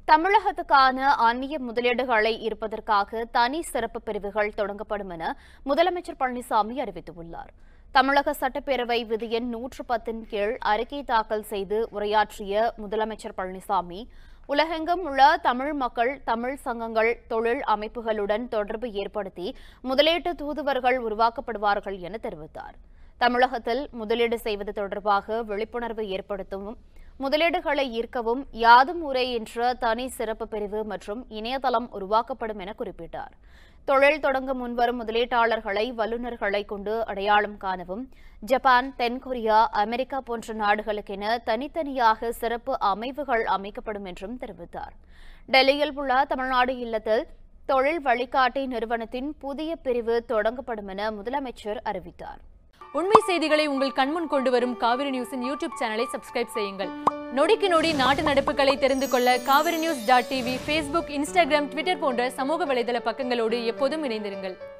தமிழகத்துக்கான அந்நிய முதலீடுகளை இருப்பதற்காக தனி சிறப்பு பிரிவுகள் தொடங்கப்படும் என முதலமைச்சர் பழனிசாமி அறிவித்துள்ளார் தமிழக சட்டப்பேரவை விதியின் நூற்று பத்தின் கீழ் அறிக்கை தாக்கல் செய்து உரையாற்றிய முதலமைச்சர் பழனிசாமி உலகெங்கும் உள்ள தமிழ் மக்கள் தமிழ் சங்கங்கள் தொழில் அமைப்புகளுடன் தொடர்பு ஏற்படுத்தி முதலீட்டு தூதுவர்கள் உருவாக்கப்படுவார்கள் என தெரிவித்தார் தமிழகத்தில் முதலீடு செய்வது தொடர்பாக விழிப்புணர்வு ஏற்படுத்தவும் முதலீடுகளை ஈர்க்கவும் யாதும் ஊரே என்ற தனி சிறப்பு பிரிவு மற்றும் இணையதளம் உருவாக்கப்படும் என குறிப்பிட்டார் தொழில் தொடங்க முன்வரும் முதலீட்டாளர்களை வல்லுநர்களை கொண்டு அடையாளம் காணவும் ஜப்பான் தென்கொரியா அமெரிக்கா போன்ற நாடுகளுக்கென தனித்தனியாக சிறப்பு அமைவுகள் அமைக்கப்படும் என்றும் தெரிவித்தார் டெல்லியில் உள்ள தமிழ்நாடு இல்லத்தில் தொழில் வழிகாட்டி நிறுவனத்தின் புதிய பிரிவு தொடங்கப்படும் என முதலமைச்சர் அறிவித்தார் உண்மை செய்திகளை உங்கள் கண்முன் கொண்டு வரும் காவிரி நியூஸின் யூடியூப் சேனலை சப்ஸ்கிரைப் செய்யுங்கள் நொடிக்கு நொடி நாட்டு நடப்புகளை தெரிந்து கொள்ள Kaveri news dot TV Facebook Instagram Twitter போன்ற சமூக வலைதள பக்கங்களோடு எப்போதும் இணைந்திருங்கள்